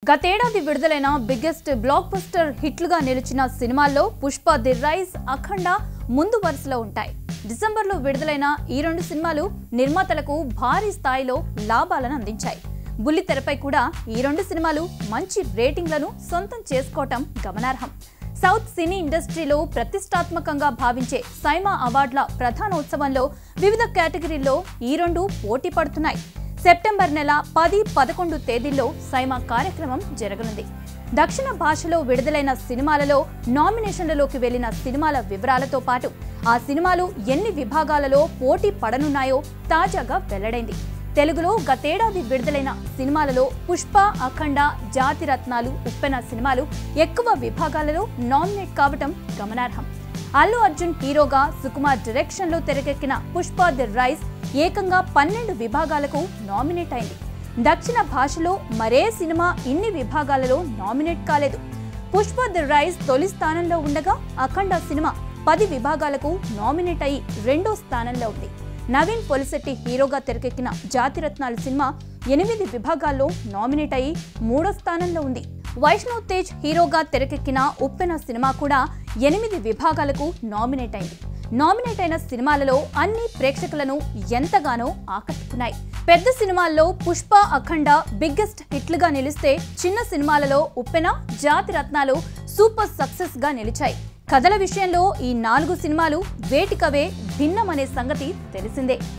గతేడాది విడుదలైన biggest block buster హిట్లుగా నిలిచిన సినిమాల్లో పుష్ప ది రైజ్ అఖండ ముందు వరుసలో ఉంటాయి డిసెంబర్లో విడుదలైన ఈ రెండు సినిమాలు నిర్మాతలకు భారీ స్థాయిలో లాభాలను అందించాయి బుల్లితెరపై కూడా ఈ రెండు సినిమాలు మంచి రేటింగ్లను సొంతం చేసుకోవటం గమనార్హం సౌత్ సినీ ఇండస్ట్రీలో ప్రతిష్టాత్మకంగా భావించే సైమా అవార్డుల ప్రధానోత్సవంలో వివిధ కేటగిరీల్లో ఈ రెండు పోటీ పడుతున్నాయి సెప్టెంబర్ నెల పది పదకొండు తేదీల్లో సైమా కార్యక్రమం జరగనుంది దక్షిణ భాషలో విడుదలైన సినిమాలలో నామినేషన్లలోకి వెళ్లిన సినిమాల వివరాలతో పాటు ఆ సినిమాలు ఎన్ని విభాగాలలో పోటీ పడనున్నాయో తాజాగా వెల్లడైంది తెలుగులో గతేడాది విడుదలైన సినిమాలలో పుష్ప అఖండ జాతిరత్నాలు ఉప్పెన సినిమాలు ఎక్కువ విభాగాలలో నామినేట్ కావటం గమనార్హం అల్లు అర్జున్ హీరోగా సుకుమార్ డైరెక్షన్ లో తెరకెక్కిన పుష్ప ది రైస్ ఏకంగా పన్నెండు విభాగాలకు నామినేట్ అయింది దక్షిణ భాషలో మరే సినిమా ఇన్ని విభాగాలలో నామినేట్ కాలేదు పుష్ప ది రైస్ తొలి స్థానంలో ఉండగా అఖండ సినిమా పది విభాగాలకు నామినేట్ అయి రెండో స్థానంలో ఉంది నవీన్ పొలిశెట్టి హీరోగా తెరకెక్కిన జాతిరత్నాలు సినిమా ఎనిమిది విభాగాల్లో నామినేట్ అయి మూడో స్థానంలో ఉంది వైష్ణవ్ తేజ్ హీరోగా తెరకెక్కిన ఉప్పెన సినిమా కూడా ఎనిమిది విభాగాలకు నామినేట్ అయింది నామినేట్ అయిన సినిమాలలో అన్ని ప్రేక్షకులను ఎంతగానో ఆకట్టుకున్నాయి పెద్ద సినిమాల్లో పుష్ప అఖండ బిగ్గెస్ట్ హిట్లుగా నిలిస్తే చిన్న సినిమాలలో ఉప్పెన జాతి రత్నాలు సూపర్ సక్సెస్ గా నిలిచాయి కథల విషయంలో ఈ నాలుగు సినిమాలు వేటికవే భిన్నమనే సంగతి తెలిసిందే